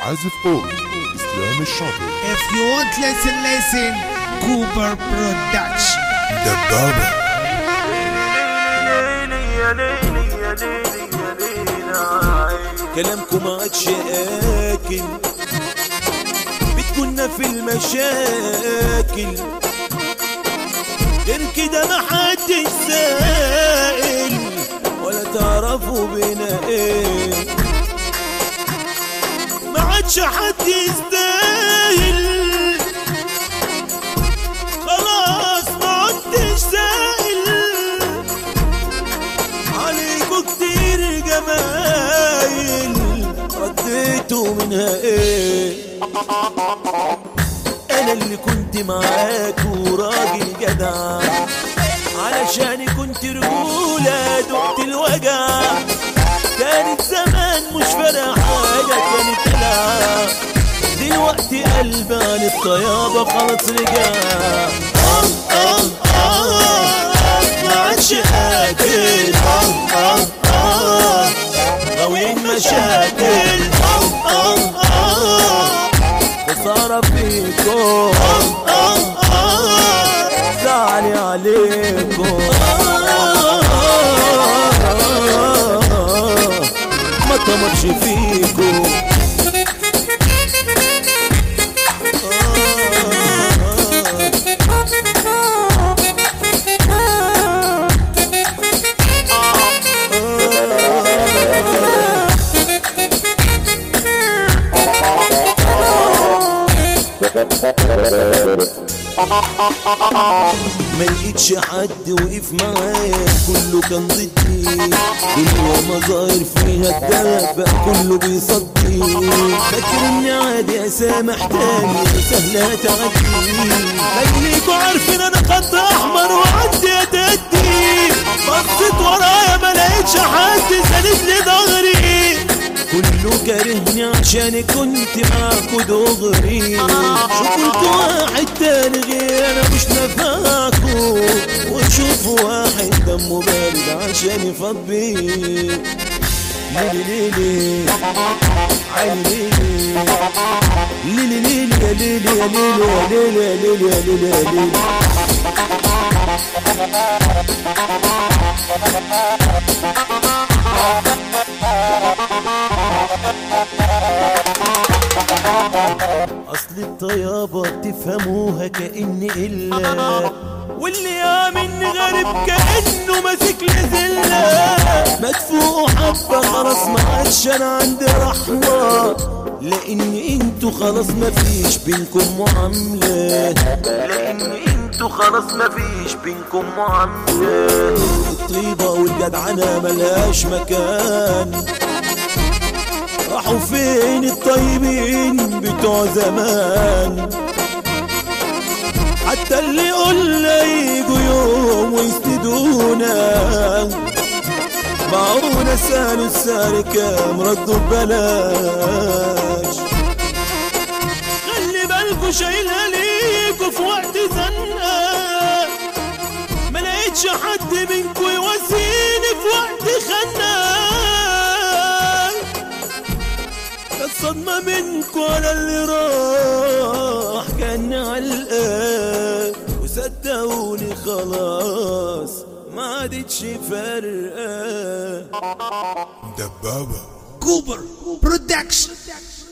عازف أورج إسلام الشاطر If you want listen listen Cooper Production دبابة كلامكم عادش اكل بتكوننا في المشاكل غير كده ما حدش سائل ولا تعرفوا بينا ايه ما عادش حد يستاهل خلاص ما عدتش سائل عليكوا كتير جمايل رديتوا منها ايه انا اللي كنت معاكوا راجل جدع علشان كنت رجولة دقت الوجع كانت زمان مش فارقة حاجة كانت تلعب دلوقتي قلبي عن الطيابة خلاص رجع آه آه آه ما عادش قادر آه آه آه غاويين مشاكل آه آه آه خسارة فيكم آه آه آه زعلي عليكم آه آه آه ما طمرش فيكم ما لقيتش حد وقف معايا كله كان ضدي دنيا مظاهر فيها الدهب بقى كله بيصدي فاكر اني عادي اسامح تاني سهلة تعدي خليكوا عارفين انا خط احمر وعدي اتدي بصيت ورايا ما لقيتش حد ساند لي ظهري كله كارهني عشان كنت معاكوا دغري شوفوا انتوا واحد تاني غير انا مش نفاكوا وتشوفوا واحد دمه بارد عشان يفضي ليلي ليلي عيني ليلي ليلي ليلي يا ليلي يا ليلي يا ليلي يا ليلي يا ليلي يا ليلي اصل الطيابة تفهموها كأن إلا واللي يامن غريب كأنه ماسك لزلة مدفوع حبة خلاص ما عادش انا عندي رحمة لان انتوا خلاص ما فيش بينكم معاملة لان انتوا خلاص ما فيش بينكم معاملة الطيبة والجدعنة ملهاش مكان راحوا فين الطيبين بتوع زمان حتى اللي قلنا يجوا يوم ويسندونا باعونا سالوا السعر كام ردوا ببلاش خلي بالكوا شايلها ليكوا في وقت زنقة ما لقيتش حد منكوا يواسيني في وقت خناق كانت صدمة منكوا على اللي راح كان علقة وصدقوني خلاص ما عادتش فارقة دبابة Cooper Production